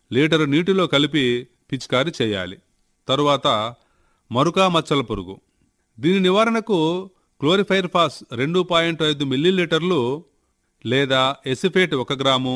litre నీటిలో కలిపి పిచికారీ చేయాలి తరువాత మరుకా మచ్చల పురుగు దీని నివారణకు క్లోరిఫైర్ఫాస్ రెండు పాయింట్ ఐదు మిల్లీలీటర్లు లేదా ఎసిఫేట్ ఒక గ్రాము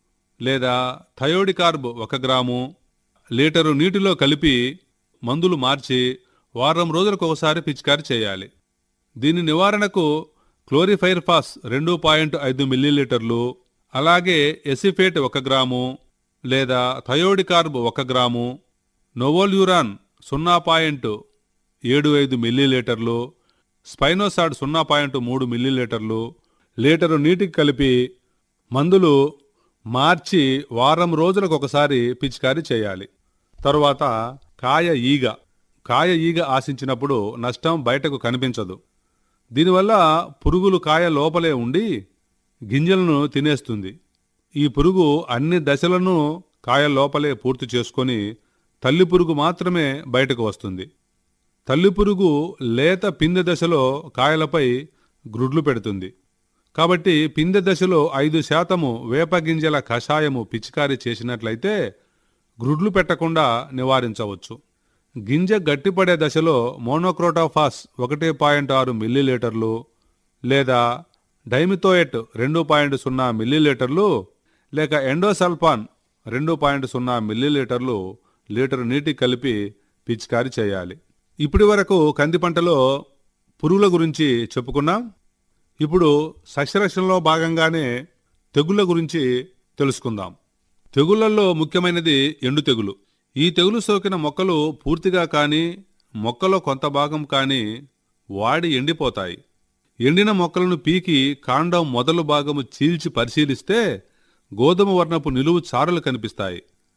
లేదా థయోడికార్బ్ ఒక గ్రాము లీటరు నీటిలో కలిపి మందులు మార్చి వారం రోజులకు ఒకసారి పిచికారీ చేయాలి దీని నివారణకు క్లోరిఫైర్ఫాస్ రెండు పాయింట్ ఐదు మిల్లీలీటర్లు అలాగే ఎసిఫేట్ ఒక గ్రాము లేదా థయోడికార్బ్ ఒక గ్రాము నోవోల్యూరాన్ సున్నా పాయింట్ ఏడు ఐదు మిల్లీలీటర్లు స్పైనోసాడ్ సున్నా పాయింట్ మూడు మిల్లీలీటర్లు లీటరు నీటికి కలిపి మందులు మార్చి వారం రోజులకు ఒకసారి పిచికారీ చేయాలి తరువాత కాయ ఈగ కాయ ఈగ ఆశించినప్పుడు నష్టం బయటకు కనిపించదు దీనివల్ల పురుగులు కాయ లోపలే ఉండి గింజలను తినేస్తుంది ఈ పురుగు అన్ని దశలను కాయ లోపలే పూర్తి చేసుకొని తల్లి పురుగు మాత్రమే బయటకు వస్తుంది తల్లి పురుగు లేత పిందె దశలో కాయలపై గ్రుడ్లు పెడుతుంది కాబట్టి పిందె దశలో ఐదు శాతము వేప గింజల కషాయము పిచికారీ చేసినట్లయితే గ్రుడ్లు పెట్టకుండా నివారించవచ్చు గింజ గట్టిపడే దశలో మోనోక్రోటాఫాస్ ఒకటి పాయింట్ ఆరు మిల్లీలీటర్లు లేదా డైమిథోయెట్ రెండు పాయింట్ సున్నా మిల్లీలీటర్లు లేక ఎండోసల్ఫాన్ రెండు పాయింట్ సున్నా మిల్లీలీటర్లు లీటర్ నీటి కలిపి పిచికారీ చేయాలి ఇప్పటి వరకు కంది పంటలో పురుగుల గురించి చెప్పుకున్నాం ఇప్పుడు సస్యరక్షణలో భాగంగానే తెగుళ్ళ గురించి తెలుసుకుందాం తెగుళ్లలో ముఖ్యమైనది ఎండు తెగులు ఈ తెగులు సోకిన మొక్కలు పూర్తిగా కానీ మొక్కలో కొంత భాగం కానీ వాడి ఎండిపోతాయి ఎండిన మొక్కలను పీకి కాండం మొదలు భాగము చీల్చి పరిశీలిస్తే గోధుమ వర్ణపు నిలువు చారలు కనిపిస్తాయి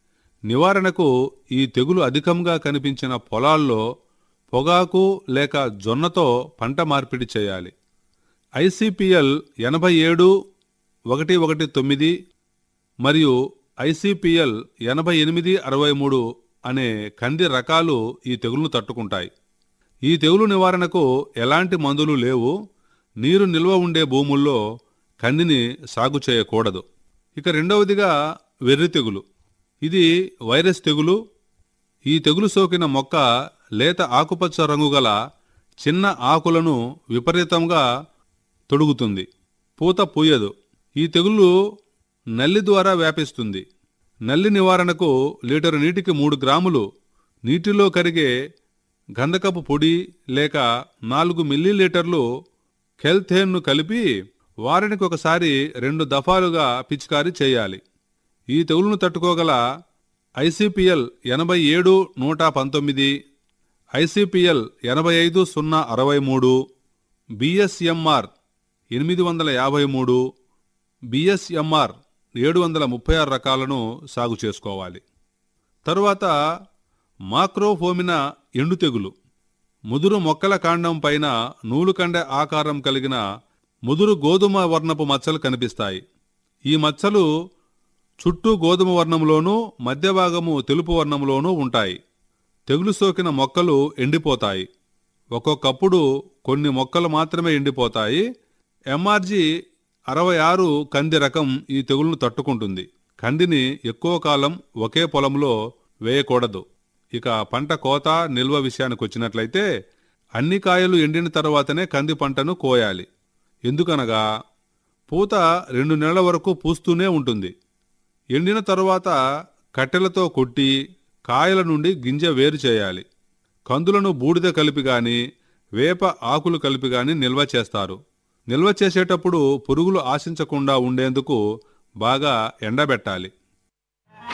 నివారణకు ఈ తెగులు అధికంగా కనిపించిన పొలాల్లో పొగాకు లేక జొన్నతో పంట మార్పిడి చేయాలి ఐసిపిఎల్ ఎనభై ఏడు ఒకటి ఒకటి తొమ్మిది మరియు ఐసిపిఎల్ ఎనభై ఎనిమిది అరవై మూడు అనే కంది రకాలు ఈ తెగులును తట్టుకుంటాయి ఈ తెగులు నివారణకు ఎలాంటి మందులు లేవు నీరు నిల్వ ఉండే భూముల్లో కందిని సాగు చేయకూడదు ఇక రెండవదిగా వెర్రి తెగులు ఇది వైరస్ తెగులు ఈ తెగులు సోకిన మొక్క లేత ఆకుపచ్చ రంగు గల చిన్న ఆకులను విపరీతంగా తొడుగుతుంది పూత పూయదు ఈ తెగులు నల్లి ద్వారా వ్యాపిస్తుంది నల్లి నివారణకు లీటరు నీటికి మూడు గ్రాములు నీటిలో కరిగే గంధకపు పొడి లేక నాలుగు మిల్లీలీటర్లు కెల్థేన్ను కలిపి వారానికి ఒకసారి రెండు దఫాలుగా పిచికారీ చేయాలి ఈ తెగులును తట్టుకోగల ఐసిపిఎల్ ఎనభై ఏడు నూట పంతొమ్మిది ఐసిపిఎల్ ఎనభై ఐదు సున్నా అరవై మూడు బిఎస్ఎంఆర్ ఎనిమిది వందల యాభై మూడు బిఎస్ఎంఆర్ ఏడు వందల ముప్పై ఆరు రకాలను సాగు చేసుకోవాలి తరువాత మాక్రోఫోమినా ఎండు తెగులు ముదురు మొక్కల కాండం పైన నూలుకండ ఆకారం కలిగిన ముదురు గోధుమ వర్ణపు మచ్చలు కనిపిస్తాయి ఈ మచ్చలు చుట్టూ గోధుమ వర్ణంలోనూ మధ్య భాగము తెలుపు వర్ణంలోనూ ఉంటాయి తెగులు సోకిన మొక్కలు ఎండిపోతాయి ఒక్కొక్కప్పుడు కొన్ని మొక్కలు మాత్రమే ఎండిపోతాయి ఎంఆర్జీ అరవై ఆరు కంది రకం ఈ తెగులను తట్టుకుంటుంది కందిని ఎక్కువ కాలం ఒకే పొలంలో వేయకూడదు ఇక పంట కోత నిల్వ విషయానికి వచ్చినట్లయితే అన్ని కాయలు ఎండిన తర్వాతనే కంది పంటను కోయాలి ఎందుకనగా పూత రెండు నెలల వరకు పూస్తూనే ఉంటుంది ఎండిన తరువాత కట్టెలతో కొట్టి కాయల నుండి గింజ వేరు చేయాలి కందులను బూడిద కలిపి గాని వేప ఆకులు కలిపి గాని నిల్వ చేస్తారు నిల్వ చేసేటప్పుడు పురుగులు ఆశించకుండా ఉండేందుకు బాగా ఎండబెట్టాలి